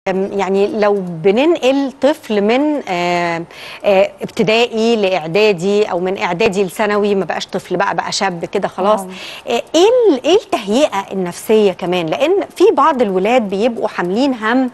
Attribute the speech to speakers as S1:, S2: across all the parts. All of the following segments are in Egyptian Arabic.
S1: يعني لو بننقل طفل من آه، آه، ابتدائي لاعدادي او من اعدادي لثانوي ما بقاش طفل بقى بقى شاب كده خلاص
S2: آه.
S1: آه، ايه ال- ايه التهيئه النفسيه كمان لان في بعض الولاد بيبقوا حاملين هم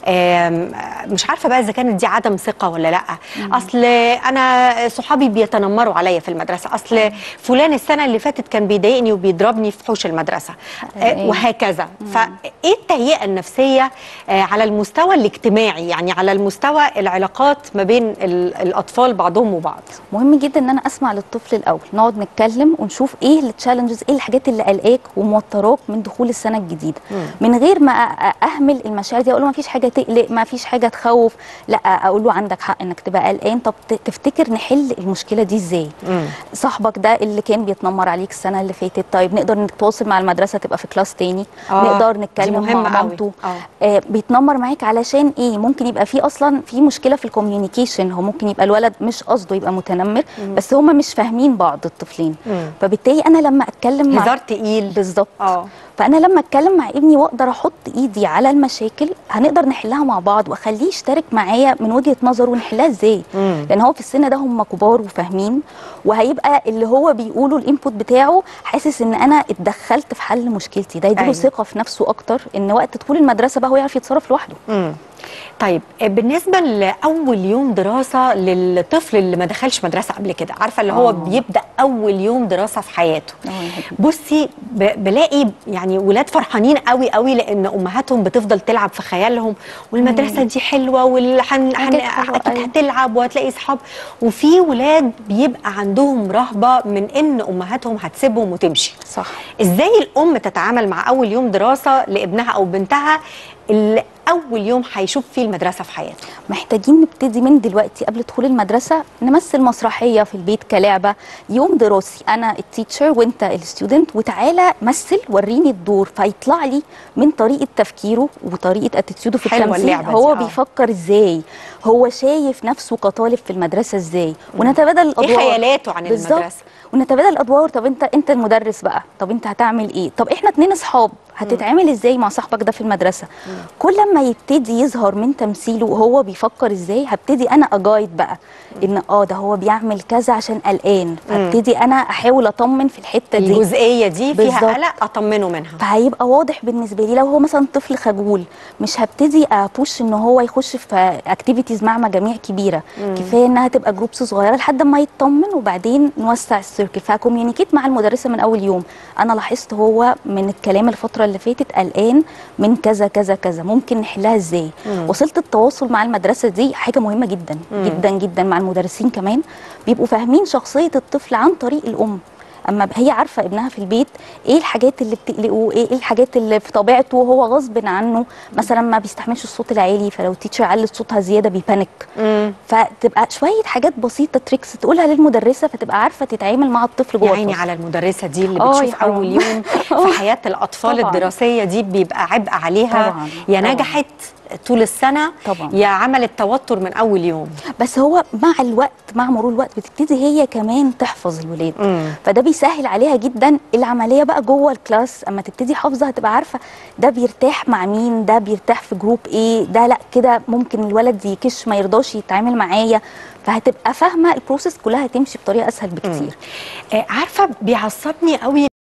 S1: آم، مش عارفه بقى اذا كانت دي عدم ثقه ولا لا اصل انا صحابي بيتنمروا عليا في المدرسه اصل فلان السنه اللي فاتت كان بيضايقني وبيضربني في حوش المدرسه آه،
S2: أيوة.
S1: وهكذا فايه التهيئه النفسيه آه، على المستوى الاجتماعي يعني على المستوى العلاقات ما بين ال- الاطفال بعضهم وبعض
S2: مهم جدا ان انا اسمع للطفل الاول نقعد نتكلم ونشوف ايه التشالنجز ايه الحاجات اللي قلقاك وموتراك من دخول السنه الجديده من غير ما أ- اهمل المشاعر دي اقول له ما فيش حاجه تقلق ما فيش حاجه تخوف لا اقول له عندك حق انك تبقى قلقان طب ت- تفتكر نحل المشكله دي ازاي صاحبك ده اللي كان بيتنمر عليك السنه اللي فاتت طيب نقدر نتواصل مع المدرسه تبقى في كلاس تاني
S1: آه،
S2: نقدر
S1: دي
S2: نتكلم
S1: مهمة
S2: مع
S1: قوي.
S2: مامته
S1: آه.
S2: آه، بيتنمر معاك علشان ايه ممكن يبقى في اصلا في مشكله في الكوميونيكيشن هو ممكن يبقى الولد مش قصده يبقى متنمر بس هما مش فاهمين بعض الطفلين
S1: مم.
S2: فبالتالي انا لما اتكلم مع
S1: هزار تقيل
S2: بالظبط
S1: اه
S2: فانا لما اتكلم مع ابني واقدر احط ايدي على المشاكل هنقدر نحلها مع بعض واخليه يشترك معايا من وجهه نظره ونحلها ازاي
S1: مم.
S2: لان هو في السن ده هم كبار وفاهمين وهيبقى اللي هو بيقوله الانبوت بتاعه حاسس ان انا اتدخلت في حل مشكلتي ده يديله
S1: أيوة.
S2: ثقه في نفسه اكتر ان وقت دخول المدرسه بقى هو يعرف يتصرف لوحده
S1: مم. طيب آه، بالنسبه لاول يوم دراسه للطفل اللي ما دخلش مدرسه قبل كده عارفه اللي هو
S2: آه.
S1: بيبدا اول يوم دراسه في حياته
S2: آه، يا حبيبي.
S1: بصي ب- بلاقي يعني ولاد فرحانين قوي قوي لان امهاتهم بتفضل تلعب في خيالهم والمدرسه دي حلوه والحن
S2: حاجات حلوة،
S1: اكيد
S2: أيوة.
S1: هتلعب وهتلاقي اصحاب وفي ولاد بيبقى عندهم رهبه من ان امهاتهم هتسيبهم وتمشي
S2: صح
S1: ازاي الام تتعامل مع اول يوم دراسه لابنها او بنتها اللي اول يوم هيشوف فيه المدرسه في حياته
S2: محتاجين نبتدي من دلوقتي قبل دخول المدرسه نمثل مسرحيه في البيت كلعبه يوم دراسي انا التيتشر وانت الستودنت وتعالى مثل وريني الدور فيطلع لي من طريقه تفكيره وطريقه اتيتيوده في
S1: حلوة
S2: التمثيل
S1: اللعبة دي،
S2: هو
S1: آه.
S2: بيفكر ازاي هو شايف نفسه كطالب في المدرسه ازاي ونتبادل الادوار
S1: ايه خيالاته عن
S2: بالظبط.
S1: المدرسه
S2: ونتبادل الادوار طب انت انت المدرس بقى طب انت هتعمل ايه طب احنا اتنين اصحاب هتتعامل ازاي مع صاحبك ده في المدرسه كل ما يبتدي يظهر من تمثيله وهو بيفكر ازاي هبتدي انا اجايد بقى ان اه ده هو بيعمل كذا عشان قلقان فابتدي انا احاول اطمن في الحته دي
S1: الجزئيه دي فيها
S2: بالظبط.
S1: قلق اطمنه منها
S2: فهيبقى واضح بالنسبه لي لو هو مثلا طفل خجول مش هبتدي ابوش ان هو يخش في اكتيفيتيز مع مجاميع كبيره كفايه انها تبقى جروبس صغيره لحد ما يطمن وبعدين نوسع السيركل فكوميونيكيت مع المدرسه من اول يوم انا لاحظت هو من الكلام الفتره اللي فاتت قلقان من كذا كذا كذا ممكن نحلها ازاي وصلت التواصل مع المدرسه دي حاجه مهمه جدا جدا جدا مع المدرسين كمان بيبقوا فاهمين شخصيه الطفل عن طريق الام اما هي عارفه ابنها في البيت ايه الحاجات اللي بتقلقه ايه الحاجات اللي في طبيعته وهو غصب عنه مثلا ما بيستحملش الصوت العالي فلو تيتشر علت صوتها زياده بيبانك
S1: مم.
S2: فتبقى شويه حاجات بسيطه تريكس تقولها للمدرسه فتبقى عارفه تتعامل مع الطفل
S1: يا
S2: جوه
S1: عيني
S2: الفصل.
S1: على المدرسه دي اللي
S2: آه، يا
S1: بتشوف
S2: حرام.
S1: اول يوم في حياه الاطفال
S2: طبعاً.
S1: الدراسيه دي بيبقى عبء عليها
S2: طبعاً،
S1: يا
S2: طبعاً.
S1: نجحت طول السنه
S2: طبعاً.
S1: يا عملت توتر من اول يوم
S2: بس هو مع الوقت مع مرور الوقت بتبتدي هي كمان تحفظ الولاد
S1: مم.
S2: فده بيسهل عليها جدا العمليه بقى جوه الكلاس اما تبتدي حافظه هتبقى عارفه ده بيرتاح مع مين ده بيرتاح في جروب ايه ده لا كده ممكن الولد يكش ما يرضاش يتعامل معايا فهتبقى فاهمه البروسيس كلها هتمشي بطريقه اسهل بكتير
S1: آه، عارفه بيعصبني قوي